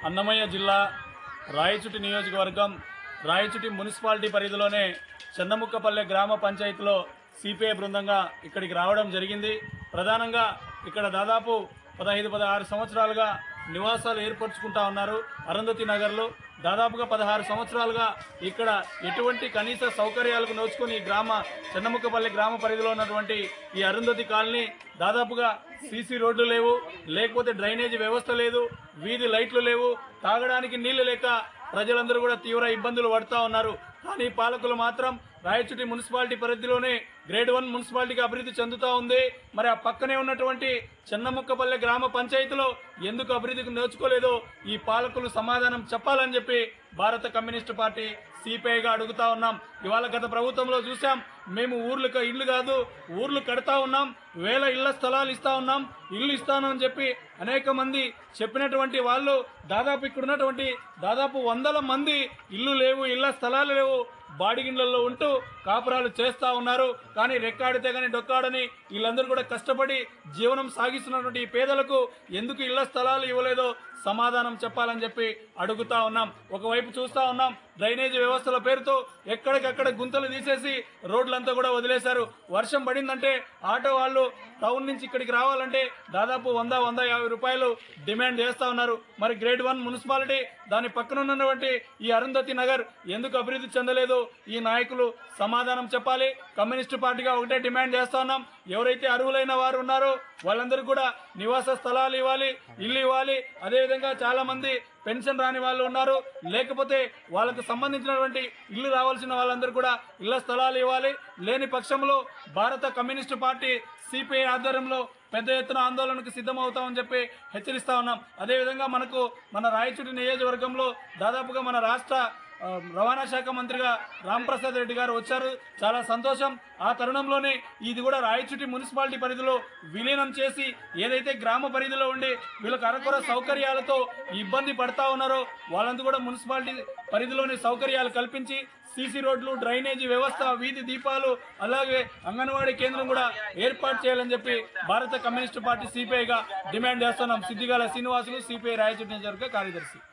అన్నమయ్య జిల్లా రాయచుటి నియోజకవర్గం రాయచుటి మున్సిపాలిటీ పరిధిలోనే చందముక్కపల్లె గ్రామ పంచాయతీలో సిపిఐ బృందంగా ఇక్కడికి రావడం జరిగింది ప్రధానంగా ఇక్కడ దాదాపు పదహైదు పదహారు సంవత్సరాలుగా నివాసాలు ఏర్పరచుకుంటా ఉన్నారు అరుంధతి నగర్లో దాదాపుగా పదహారు సంవత్సరాలుగా ఇక్కడ ఎటువంటి కనీస సౌకర్యాలకు నోచుకొని ఈ గ్రామ చెన్నముక్కపల్లి గ్రామ పరిధిలో ఉన్నటువంటి ఈ అరుంధతి కాలనీ దాదాపుగా సీసీ రోడ్లు లేవు లేకపోతే డ్రైనేజీ వ్యవస్థ లేదు వీధి లైట్లు లేవు తాగడానికి నీళ్లు లేక ప్రజలందరూ కూడా తీవ్ర ఇబ్బందులు పడుతూ ఉన్నారు కానీ పాలకులు మాత్రం రాయచుటి మున్సిపాలిటీ పరిధిలోనే గ్రేడ్ వన్ మున్సిపాలిటీకి అభివృద్ధి చెందుతూ ఉంది మరి ఆ పక్కనే ఉన్నటువంటి చెన్నముక్కపల్లె గ్రామ పంచాయతీలో ఎందుకు అభివృద్ధికి నోచుకోలేదో ఈ పాలకులు సమాధానం చెప్పాలని చెప్పి భారత కమ్యూనిస్టు పార్టీ సిపిఐగా అడుగుతా ఉన్నాం ఇవాళ గత ప్రభుత్వంలో చూసాం మేము ఊర్లకు ఇల్లు కాదు ఊర్లు కడతా ఉన్నాం వేల ఇళ్ల స్థలాలు ఇస్తా ఉన్నాం ఇల్లు ఇస్తాను అని చెప్పి అనేక మంది చెప్పినటువంటి వాళ్ళు దాదాపు ఇక్కడ ఉన్నటువంటి దాదాపు వందల మంది ఇల్లు లేవు ఇళ్ల స్థలాలు లేవు బాడిగిండ్లలో ఉంటూ కాపురాలు చేస్తా ఉన్నారు కానీ రెక్కాడితే కానీ డొక్కాడని వీళ్ళందరూ కూడా కష్టపడి జీవనం సాగిస్తున్నటువంటి ఈ పేదలకు ఎందుకు ఇళ్ల స్థలాలు ఇవ్వలేదో సమాధానం చెప్పాలని చెప్పి అడుగుతా ఉన్నాం ఒకవైపు చూస్తా ఉన్నాం డ్రైనేజీ వ్యవస్థల పేరుతో ఎక్కడికక్కడ గుంతలు తీసేసి రోడ్లంతా కూడా వదిలేశారు వర్షం పడిందంటే ఆటో వాళ్ళు టౌన్ నుంచి ఇక్కడికి రావాలంటే దాదాపు వంద వంద యాభై రూపాయలు డిమాండ్ చేస్తా ఉన్నారు మరి గ్రేడ్ వన్ మున్సిపాలిటీ దాని పక్కన ఉన్నటువంటి ఈ అరుంధతి నగర్ ఎందుకు అభివృద్ధి చెందలేదు ఈ నాయకులు సమాధానం చెప్పాలి కమ్యూనిస్టు పార్టీగా ఒకటే డిమాండ్ చేస్తా ఉన్నాం ఎవరైతే అర్హులైన వారు ఉన్నారో వాళ్ళందరూ కూడా నివాస స్థలాలు ఇవ్వాలి ఇల్లు ఇవ్వాలి అదేవిధంగా చాలా మంది పెన్షన్ రాని వాళ్ళు ఉన్నారు లేకపోతే వాళ్ళకు సంబంధించినటువంటి ఇల్లు రావాల్సిన వాళ్ళందరూ కూడా ఇళ్ల స్థలాలు ఇవ్వాలి లేని పక్షంలో భారత కమ్యూనిస్టు పార్టీ సిపిఐ ఆధ్వర్యంలో పెద్ద ఎత్తున ఆందోళనకు సిద్ధమవుతామని చెప్పి హెచ్చరిస్తా ఉన్నాం అదేవిధంగా మనకు మన రాయచూటి నియోజకవర్గంలో దాదాపుగా మన రాష్ట్ర ఆ, రవాణా శాఖ మంత్రిగా రాంప్రసాద్ రెడ్డి గారు వచ్చారు చాలా సంతోషం ఆ తరుణంలోనే ఇది కూడా రాయచుటి మున్సిపాలిటీ పరిధిలో విలీనం చేసి ఏదైతే గ్రామ పరిధిలో ఉండి వీళ్ళకి అరకొర సౌకర్యాలతో ఇబ్బంది పడతా ఉన్నారో వాళ్ళంతా కూడా మున్సిపాలిటీ పరిధిలోని సౌకర్యాలు కల్పించి సీసీ రోడ్లు డ్రైనేజీ వ్యవస్థ వీధి దీపాలు అలాగే అంగన్వాడీ కేంద్రం కూడా ఏర్పాటు చేయాలని చెప్పి భారత కమ్యూనిస్టు పార్టీ సిపిఐగా డిమాండ్ చేస్తున్నాం సిద్దిగాల శ్రీనివాసులు సిపిఐ రాయచూటి నియోజకవర్గ కార్యదర్శి